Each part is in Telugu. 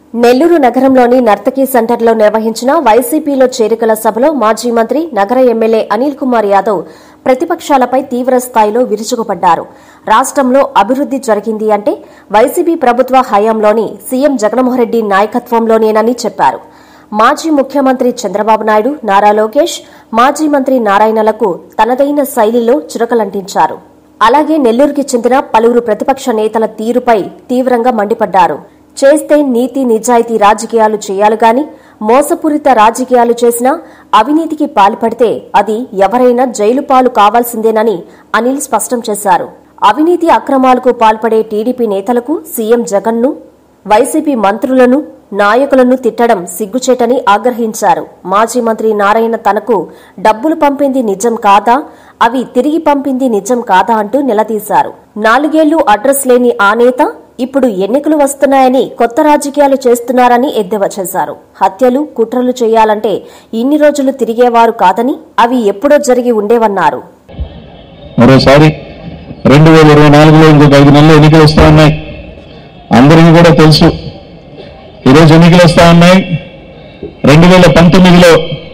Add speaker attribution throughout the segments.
Speaker 1: నెల్లూరు నగరంలోని నర్తకీ సెంటర్లో నిర్వహించిన వైసీపీలో చేరికల సభలో మాజీ మంత్రి నగర ఎమ్మెల్యే అనిల్ కుమార్ యాదవ్ ప్రతిపక్షాలపై తీవ్ర స్థాయిలో విరుచుకుపడ్డారు రాష్ట్రంలో అభివృద్ది జరిగింది అంటే వైసీపీ ప్రభుత్వ హయాంలోని సీఎం జగన్మోహన్రెడ్డి నాయకత్వంలోనేనని చెప్పారు మాజీ ముఖ్యమంత్రి చంద్రబాబు నాయుడు నారా లోకేష్ మాజీ మంత్రి నారాయణలకు తనదైన శైలిలో చురకలంటించారు అలాగే నెల్లూరుకి చెందిన పలువురు ప్రతిపక్ష నేతల తీరుపై తీవ్రంగా మండిపడ్డారు చేస్తే నీతి నిజాయితీ రాజకీయాలు చేయాలి గాని మోసపూరిత రాజకీయాలు చేసినా అవినీతికి పాల్పడితే అది ఎవరైనా జైలు పాలు కావాల్సిందేనని అనిల్ స్పష్టం చేశారు అవినీతి అక్రమాలకు పాల్పడే టీడీపీ నేతలకు సీఎం జగన్ను వైసీపీ మంత్రులను నాయకులను తిట్టడం సిగ్గుచేటని ఆగ్రహించారు మాజీ మంత్రి నారాయణ తనకు డబ్బులు పంపింది నిజం కాదా అవి తిరిగి పంపింది నిజం కాదా అంటూ నిలదీశారు నాలుగేళ్లు అడ్రస్ లేని ఆ నేత ఇప్పుడు ఎన్నికలు వస్తున్నాయని కొత్త రాజకీయాలు చేస్తున్నారని ఎద్దేవా చేశారు హత్యలు కుట్రలు చేయాలంటే ఇన్ని రోజులు తిరిగేవారు కాదని అవి ఎప్పుడో జరిగి ఉండేవన్నారు
Speaker 2: మరోసారి రెండు వేల ఇరవై నాలుగులో ఇంకొక ఐదు నెలలు ఎన్నికలు వస్తా ఉన్నాయి అందరికీ కూడా తెలుసు ఈరోజు ఎన్నికలు వస్తా ఉన్నాయి రెండు వేల పంతొమ్మిదిలో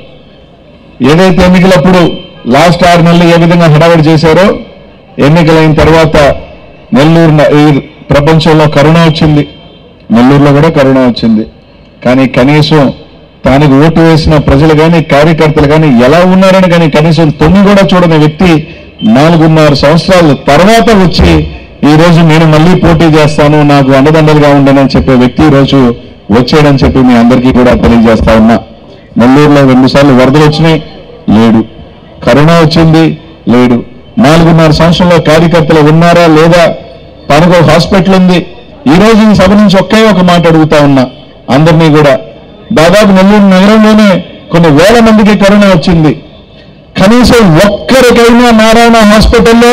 Speaker 2: ఏదైతే ఎన్నికలప్పుడు లాస్ట్ ఆరు నెలలు ఏ విధంగా హడావిడి చేశారో ఎన్నికలైన తర్వాత నెల్లూరు న- ఈ ప్రపంచంలో కరోనా వచ్చింది నెల్లూరులో కూడా కరోనా వచ్చింది కానీ కనీసం దానికి ఓటు వేసిన ప్రజలు కానీ కార్యకర్తలు కానీ ఎలా ఉన్నారని కానీ కనీసం తొమ్మిది కూడా చూడని వ్యక్తి నాలుగున్నర సంవత్సరాల తర్వాత వచ్చి ఈ రోజు నేను మళ్ళీ పోటీ చేస్తాను నాకు అండదండలుగా ఉండనని చెప్పే వ్యక్తి ఈ రోజు వచ్చాడని చెప్పి మీ అందరికీ కూడా తెలియజేస్తా ఉన్నా నెల్లూరులో రెండు సార్లు వరదలు వచ్చినాయి లేడు కరోనా వచ్చింది లేడు నాలుగున్నర సంవత్సరంలో కార్యకర్తలు ఉన్నారా లేదా తనకు ఒక హాస్పిటల్ ఉంది ఈ రోజు ఈ సభ నుంచి ఒకే ఒక మాట అడుగుతా ఉన్నా అందరినీ కూడా దాదాపు నెల్లూరు నగరంలోనే కొన్ని వేల మందికి కరోనా వచ్చింది కనీసం ఒక్కరికైనా నారాయణ హాస్పిటల్లో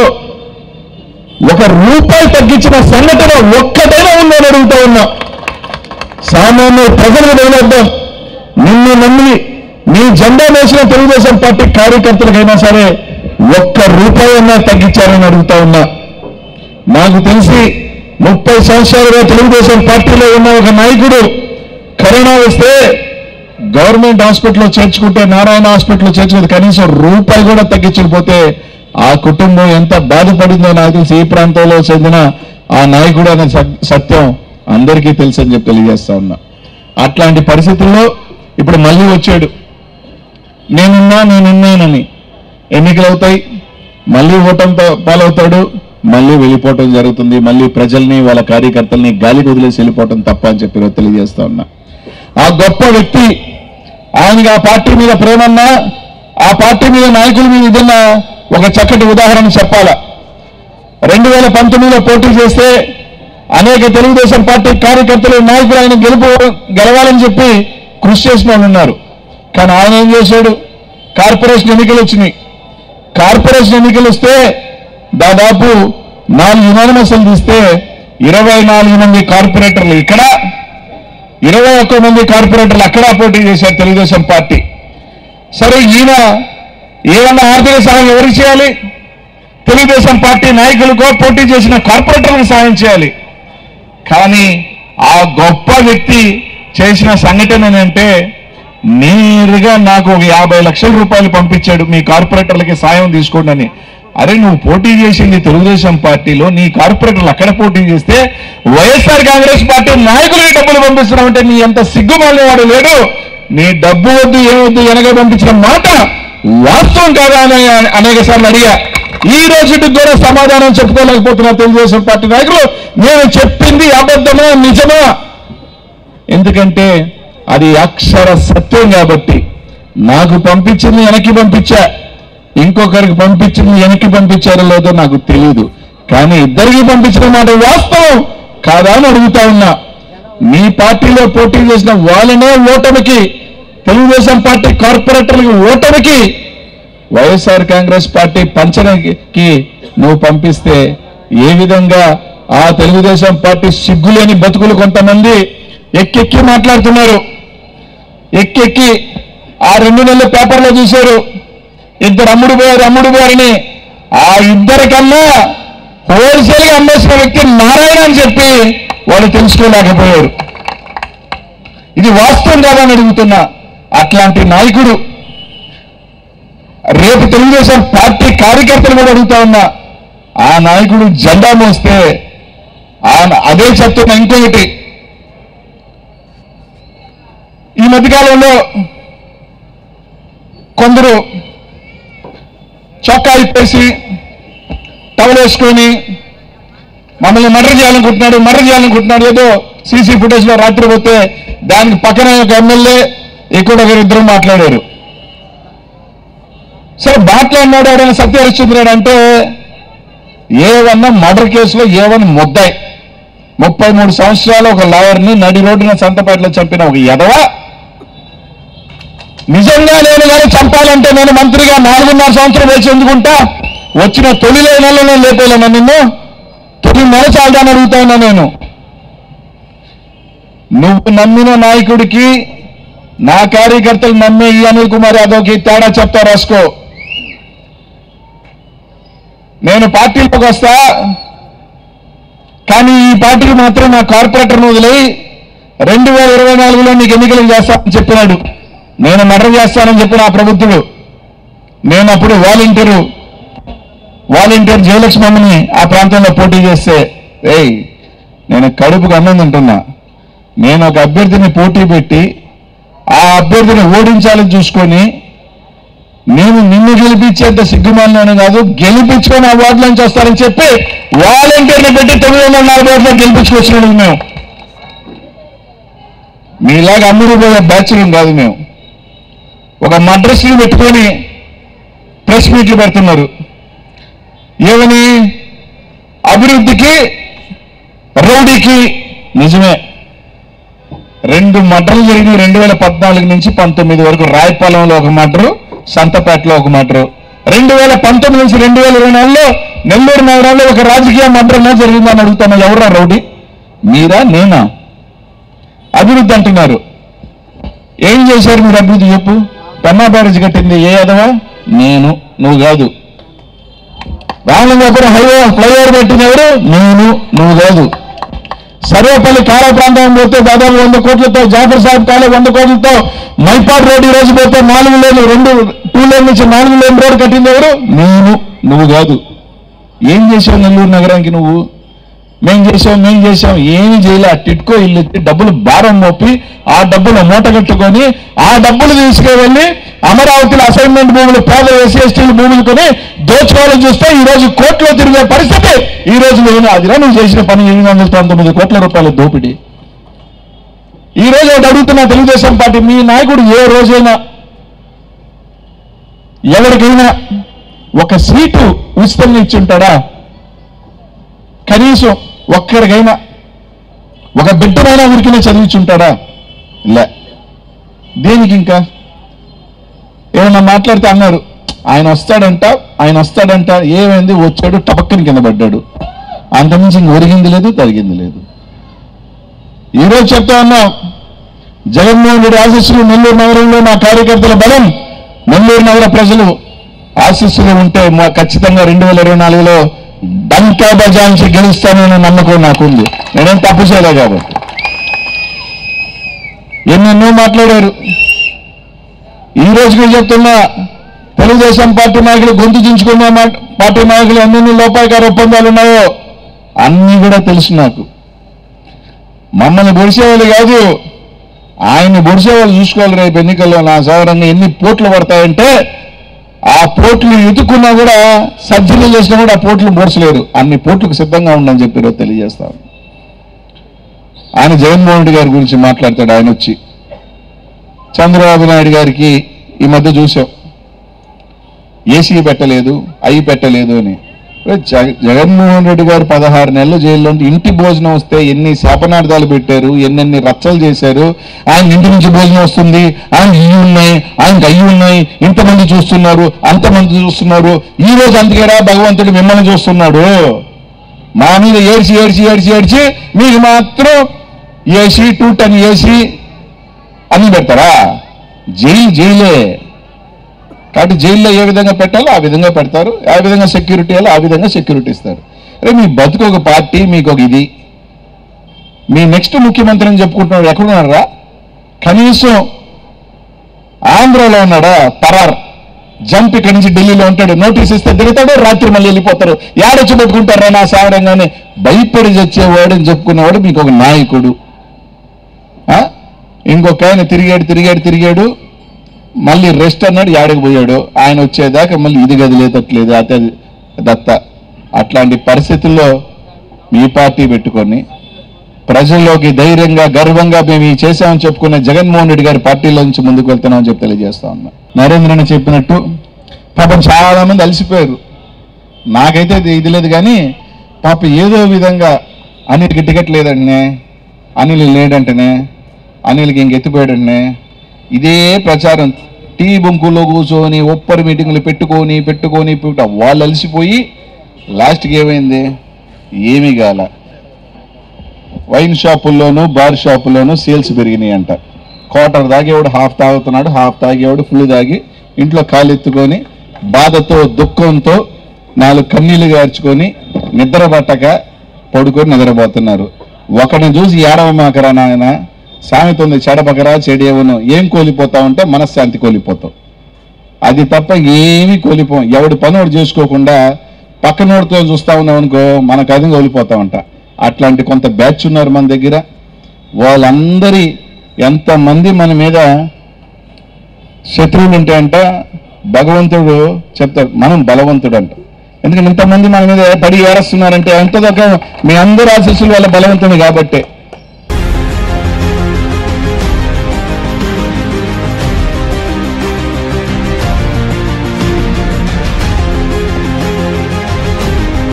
Speaker 2: ఒక రూపాయి తగ్గించిన సంఘటన ఒక్కటైనా ఉందని అడుగుతా ఉన్నా సామాన్య ప్రజలకు వదిలేద్దాం నిన్ను నమ్మి నీ జెండా వేసిన తెలుగుదేశం పార్టీ కార్యకర్తలకైనా సరే ఒక్క రూపాయి అన్నా తగ్గించారని అడుగుతా ఉన్నా నాకు తెలిసి ముప్పై సంవత్సరాలుగా తెలుగుదేశం పార్టీలో ఉన్న ఒక నాయకుడు కరోనా వస్తే గవర్నమెంట్ హాస్పిటల్లో చేర్చుకుంటే నారాయణ హాస్పిటల్లో చేర్చుకుంటే కనీసం రూపాయి కూడా తగ్గించకపోతే ఆ కుటుంబం ఎంత బాధపడిందో నాకు తెలిసి ఈ ప్రాంతంలో చెందిన ఆ నాయకుడు అనే సత్- సత్యం అందరికీ తెలుసని చెప్పి తెలియజేస్తా ఉన్నా అట్లాంటి పరిస్థితుల్లో ఇప్పుడు మళ్ళీ వచ్చాడు నేనున్నా నేనున్నానని ఎన్నికలు అవుతాయి మళ్ళీ ఓటంతో పాలవుతాడు మళ్ళీ వెళ్ళిపోవటం జరుగుతుంది మళ్ళీ ప్రజల్ని వాళ్ళ కార్యకర్తల్ని గాలికి వదిలేసి వెళ్ళిపోవటం తప్ప అని చెప్పి ఈరోజు తెలియజేస్తా ఉన్నా ఆ గొప్ప వ్యక్తి ఆయనకి ఆ పార్టీ మీద ప్రేమన్నా ఆ పార్టీ మీద నాయకుల మీద ఇదన్నా ఒక చక్కటి ఉదాహరణ చెప్పాలా రెండు వేల పంతొమ్మిదిలో పోటీ చేస్తే అనేక తెలుగుదేశం పార్టీ కార్యకర్తలు నాయకులు ఆయన గెలుపు గెలవాలని చెప్పి కృషి చేసిన వాళ్ళు ఉన్నారు కానీ ఆయన ఏం చేశాడు కార్పొరేషన్ ఎన్నికలు వచ్చినాయి కార్పొరేషన్ ఎన్నికలు వస్తే దాదాపు నాలుగు యునానిమస్లు తీస్తే ఇరవై నాలుగు మంది కార్పొరేటర్లు ఇక్కడ ఇరవై ఒక్క మంది కార్పొరేటర్లు అక్కడ పోటీ చేశారు తెలుగుదేశం పార్టీ సరే ఈయన ఏమన్నా ఆర్థిక సహాయం ఎవరికి చేయాలి తెలుగుదేశం పార్టీ నాయకులకో పోటీ చేసిన కార్పొరేటర్లకు సాయం చేయాలి కానీ ఆ గొప్ప వ్యక్తి చేసిన సంఘటన ఏంటంటే నేరుగా నాకు ఒక యాభై లక్షల రూపాయలు పంపించాడు మీ కార్పొరేటర్లకి సాయం తీసుకోండి అని అరే నువ్వు పోటీ చేసింది తెలుగుదేశం పార్టీలో నీ కార్పొరేటర్లు అక్కడ పోటీ చేస్తే వైఎస్ఆర్ కాంగ్రెస్ పార్టీ నాయకులకి డబ్బులు పంపిస్తున్నావు అంటే నీ ఎంత సిగ్గుమాలిన వాడు లేడు నీ డబ్బు వద్దు ఏమొద్దు వెనక పంపించిన మాట వాస్తవం కాదా అని అనేక సార్లు అడిగా ఈ రోజుకి కూడా సమాధానం చెప్పుకోలేకపోతున్నా తెలుగుదేశం పార్టీ నాయకులు నేను చెప్పింది అబద్ధమా నిజమా ఎందుకంటే అది అక్షర సత్యం కాబట్టి నాకు పంపించింది వెనక్కి పంపించా ఇంకొకరికి పంపించింది వెనక్కి పంపించారో లేదో నాకు తెలియదు కానీ ఇద్దరికి పంపించిన మాట వాస్తవం కాదా అని అడుగుతా ఉన్నా మీ పార్టీలో పోటీ చేసిన వాళ్ళనే ఓటమికి తెలుగుదేశం పార్టీ కార్పొరేటర్లకి ఓటమికి వైఎస్ఆర్ కాంగ్రెస్ పార్టీ పంచడానికి నువ్వు పంపిస్తే ఏ విధంగా ఆ తెలుగుదేశం పార్టీ సిగ్గులేని బతుకులు కొంతమంది ఎక్కెక్కి మాట్లాడుతున్నారు ఎక్కెక్కి ఆ రెండు నెలల పేపర్లో చూశారు ఇద్దరు అమ్ముడు పోయారు అమ్ముడు పోయారని ఆ ఇద్దరికన్నా హోల్సేల్ గా అమ్మేసిన వ్యక్తి నారాయణ అని చెప్పి వాళ్ళు తెలుసుకోలేకపోయారు ఇది వాస్తవం కాదని అడుగుతున్నా అట్లాంటి నాయకుడు రేపు తెలుగుదేశం పార్టీ కార్యకర్తలు కూడా అడుగుతా ఉన్నా ఆ నాయకుడు జెండా మోస్తే ఆ అదే చెప్తున్నా ఇంకొకటి ఈ మధ్యకాలంలో కొందరు చొక్కా ఇప్పేసి టవల్ వేసుకొని మమ్మల్ని మర్డర్ చేయాలనుకుంటున్నాడు మర్డర్ చేయాలనుకుంటున్నాడు ఏదో సీసీ ఫుటేజ్ లో రాత్రి పోతే దానికి పక్కన ఒక ఎమ్మెల్యే ఇక్కడ వీరిద్దరూ మాట్లాడారు సరే మాట్లాడినాడు ఎవరైనా సత్య హరిశ్చంద్రుడు అంటే ఏవన్నా మర్డర్ కేసులో ఏవన్ ముద్దాయి ముప్పై మూడు సంవత్సరాలు ఒక లాయర్ని నడి రోడ్డున సంతపేటలో చంపిన ఒక ఎదవ నిజంగా నేను కానీ చంపాలంటే నేను మంత్రిగా నాలుగున్నర సంవత్సరం వేసి ఎందుకుంటా వచ్చిన తొలి నెలలో లేపేలేనా నిన్ను తొలి నెల చాలని అడుగుతా ఉన్నా నేను నువ్వు నమ్మిన నాయకుడికి నా కార్యకర్తలు నమ్మే ఈ అనిల్ కుమార్ యాదవ్కి తేడా చెప్తా రాసుకో నేను పార్టీలోకి వస్తా కానీ ఈ పార్టీకి మాత్రం నా కార్పొరేటర్ను వదిలి రెండు వేల ఇరవై నాలుగులో నీకు ఎన్నికలు చేస్తానని చెప్పినాడు నేను మర్డర్ చేస్తానని చెప్పిన ఆ ప్రభుత్వుడు నేను అప్పుడు వాలంటీరు వాలంటీర్ జయలక్ష్మమ్మని ఆ ప్రాంతంలో పోటీ చేస్తే ఏయ్ నేను కడుపుకు అన్నం తింటున్నా నేను ఒక అభ్యర్థిని పోటీ పెట్టి ఆ అభ్యర్థిని ఓడించాలని చూసుకొని నేను నిన్ను గెలిపించేంత సిగ్గుమాలను కాదు గెలిపించుకొని ఆ వార్డు నుంచి వస్తారని చెప్పి వాలంటీర్ని పెట్టి తొమ్మిది వందల నలభై ఓట్లు గెలిపించుకొచ్చినాడు మేము మీలాగా అమ్ముడు పోయే బ్యాచ్లు కాదు మేము ఒక మడ్రస్ని పెట్టుకొని ప్రెస్ మీట్లు పెడుతున్నారు ఏమని అభివృద్ధికి రౌడీకి నిజమే రెండు మర్డర్లు జరిగినాయి రెండు వేల పద్నాలుగు నుంచి పంతొమ్మిది వరకు రాయపాలెంలో ఒక మర్డరు సంతపేటలో ఒక మర్డరు రెండు వేల పంతొమ్మిది నుంచి రెండు వేల ఇరవై నాలుగులో నెల్లూరు నగరంలో ఒక రాజకీయ మర్డర్ జరిగిందని అడుగుతున్నా ఎవరా రౌడీ మీరా నేనా అభివృద్ధి అంటున్నారు ఏం చేశారు మీరు అభివృద్ధి చెప్పు పెన్నా బ్యారేజ్ కట్టింది ఏ అదవా నేను నువ్వు కాదు రామలింగాపురం హైవే ఫ్లైఓవర్ పెట్టింది ఎవరు నేను నువ్వు కాదు సర్వేపల్లి కాల ప్రాంతం పోతే దాదాపు వంద కోట్లతో జాఫర్ సాహెబ్ కాలే వంద కోట్లతో మైపాడ్ రోడ్ ఈ రోజు పోతే నాలుగు లేన్ రెండు టూ లేన్ నుంచి నాలుగు లేన్ రోడ్ కట్టింది ఎవరు నేను నువ్వు కాదు ఏం చేసావు నెల్లూరు నగరానికి నువ్వు మేం చేసాం మేం చేసాం ఏమి చేయలే ఆ టిట్కో ఇల్లు ఎత్తి డబ్బులు భారం మోపి ఆ డబ్బులు మూట కట్టుకొని ఆ డబ్బులు తీసుకువెళ్ళి అమరావతిలో అసైన్మెంట్ భూములు పేద ఎస్సీ ఎస్టీలు భూములు కొని దోచుకోవాలని చూస్తే ఈ రోజు కోర్టులో తిరిగే పరిస్థితి ఈ రోజు నేను అదిరా నువ్వు చేసిన పని ఎనిమిది వందల పంతొమ్మిది కోట్ల రూపాయల దోపిడీ ఈ రోజు ఒకటి అడుగుతున్నా తెలుగుదేశం పార్టీ మీ నాయకుడు ఏ రోజైనా ఎవరికైనా ఒక సీటు ఉచితంగా ఇచ్చి ఉంటాడా కనీసం ఒక్కరికైనా ఒక బిడ్డనైనా ఊరికినే చదివించుంటాడా లే దేనికి ఇంకా ఏమన్నా మాట్లాడితే అన్నారు ఆయన వస్తాడంట ఆయన వస్తాడంట ఏమైంది వచ్చాడు టపక్కని కింద పడ్డాడు అంతమించి ఇంక ఒరిగింది లేదు తరిగింది లేదు ఈరోజు చెప్తా ఉన్నాం జగన్మోహన్ రెడ్డి ఆశీస్సులు నెల్లూరు నగరంలో నా కార్యకర్తల బలం నెల్లూరు నగర ప్రజలు ఆశీస్సులు ఉంటే మా ఖచ్చితంగా రెండు వేల ఇరవై నాలుగులో డంకా బజాయించి గెలుస్తానని నమ్మకం నాకుంది నేనేం తప్పు చేయలే కాబట్టి ఎన్నెన్నో మాట్లాడారు ఈ రోజుకి చెప్తున్నా తెలుగుదేశం పార్టీ నాయకులు గొంతు దించుకున్న మా- పార్టీ నాయకులు ఎన్నెన్ని లోపాయకార ఒప్పందాలు ఉన్నాయో అన్నీ కూడా తెలుసు నాకు మమ్మల్ని పొడిచేవాళ్ళు కాదు ఆయన్ని పొడిచేవాళ్ళు చూసుకోవాలి రేపు ఎన్నికల్లో నా సౌరంగా ఎన్ని పోట్లు పడతాయంటే ఆ పోట్లు ఎదుకున్నా కూడా సర్జరీ చేసినా కూడా ఆ పోట్లు పొడచలేరు అన్ని పోట్లకు సిద్ధంగా ఉండని చెప్పి ఈరోజు తెలియజేస్తాను ఆయన జగన్మోహన్ రెడ్డి గారి గురించి మాట్లాడతాడు ఆయన వచ్చి చంద్రబాబు నాయుడు గారికి ఈ మధ్య చూసాం ఏసీ పెట్టలేదు అయి పెట్టలేదు అని జగ- జగన్మోహన్ రెడ్డి గారు పదహారు నెలలు జైల్లో ఉండి ఇంటి భోజనం వస్తే ఎన్ని శాపనార్థాలు పెట్టారు ఎన్నెన్ని రచ్చలు చేశారు ఆయన ఇంటి నుంచి భోజనం వస్తుంది ఆయన ఇవి ఉన్నాయి ఆయనకి అయ్యి ఉన్నాయి ఇంతమంది చూస్తున్నారు అంతమంది చూస్తున్నారు ఈ రోజు అందుకేరా భగవంతుడు మిమ్మల్ని చూస్తున్నాడు మా మీద ఏడ్చి ఏడ్చి ఏడ్చి ఏడ్చి మీకు మాత్రం ఏసీ టూ టన్ ఏసీ అన్ని పెడతారా జైలు జైలే కాబట్టి జైల్లో ఏ విధంగా పెట్టాలో ఆ విధంగా పెడతారు ఆ విధంగా సెక్యూరిటీ ఇవ్వాలో ఆ విధంగా సెక్యూరిటీ ఇస్తారు అరే మీ బతుకు ఒక పార్టీ మీకు ఒక ఇది మీ నెక్స్ట్ ముఖ్యమంత్రి అని చెప్పుకుంటున్నారు ఎక్కడున్నారా కనీసం ఆంధ్రలో ఉన్నాడా పరార్ జంప్ ఇక్కడి నుంచి ఢిల్లీలో ఉంటాడు నోటీస్ ఇస్తే దిగుతాడు రాత్రి మళ్ళీ వెళ్ళిపోతారు ఏడొచ్చి పెట్టుకుంటారా నా సావడంగానే భయపడి చచ్చేవాడు అని చెప్పుకునేవాడు మీకు ఒక నాయకుడు ఆ? ఇంకొక ఆయన తిరిగాడు తిరిగాడు తిరిగాడు మళ్ళీ రెస్ట్ అన్నాడు యాడకి పోయాడు ఆయన వచ్చేదాకా మళ్ళీ ఇది గదిలేదట్లేదు అతే దత్త అట్లాంటి పరిస్థితుల్లో మీ పార్టీ పెట్టుకొని ప్రజల్లోకి ధైర్యంగా గర్వంగా మేము ఈ చేశామని చెప్పుకునే జగన్మోహన్ రెడ్డి గారి పార్టీలో నుంచి ముందుకు వెళ్తున్నామని చెప్పి తెలియజేస్తా ఉన్నా నరేంద్రని చెప్పినట్టు పాపం చాలా మంది అలసిపోయారు నాకైతే ఇది- ఇది లేదు కానీ పాప ఏదో విధంగా అనిల్కి టికెట్ లేదంటనే అనిల్ లేడంటనే అనిల్కి ఇంకెత్తిపోయాడంటనే ఇదే ప్రచారం టీ బొంకులో కూర్చొని ఒప్పరి మీటింగ్లు పెట్టుకొని పెట్టుకొని పెట్ట వాళ్ళు అలసిపోయి లాస్ట్కి ఏమైంది ఏమీ కాల వైన్ షాపుల్లోనూ బార్ షాపుల్లోనూ సేల్స్ పెరిగినాయి అంట క్వార్టర్ తాగేవాడు హాఫ్ తాగుతున్నాడు హాఫ్ తాగేవాడు ఫుల్ తాగి ఇంట్లో కాలెత్తుకొని బాధతో దుఃఖంతో నాలుగు కన్నీళ్లు గార్చుకొని నిద్ర పట్టక పడుకొని నిద్రపోతున్నారు ఒకరిని చూసి ఏడవమాకరా నాయన సామెత ఉంది చెడపకరా చెడేవను ఏం కోల్పోతా ఉంటే మనశ్శాంతి కోల్పోతావు అది తప్ప ఏమీ కోల్పోం ఎవడి పని వాడు చేసుకోకుండా పక్కనోడితో చూస్తా ఉన్నాం అనుకో మనకు అది కోల్పోతా ఉంటా అట్లాంటి కొంత బ్యాచ్ ఉన్నారు మన దగ్గర వాళ్ళందరి ఎంతమంది మన మీద శత్రువులు ఉంటే అంట భగవంతుడు చెప్తాడు మనం బలవంతుడు అంట ఎందుకంటే ఇంతమంది మన మీద పడి ఏరేస్తున్నారంటే ఎంతదాకా మీ అందరి ఆశీస్సులు వాళ్ళ బలవంతుడు కాబట్టే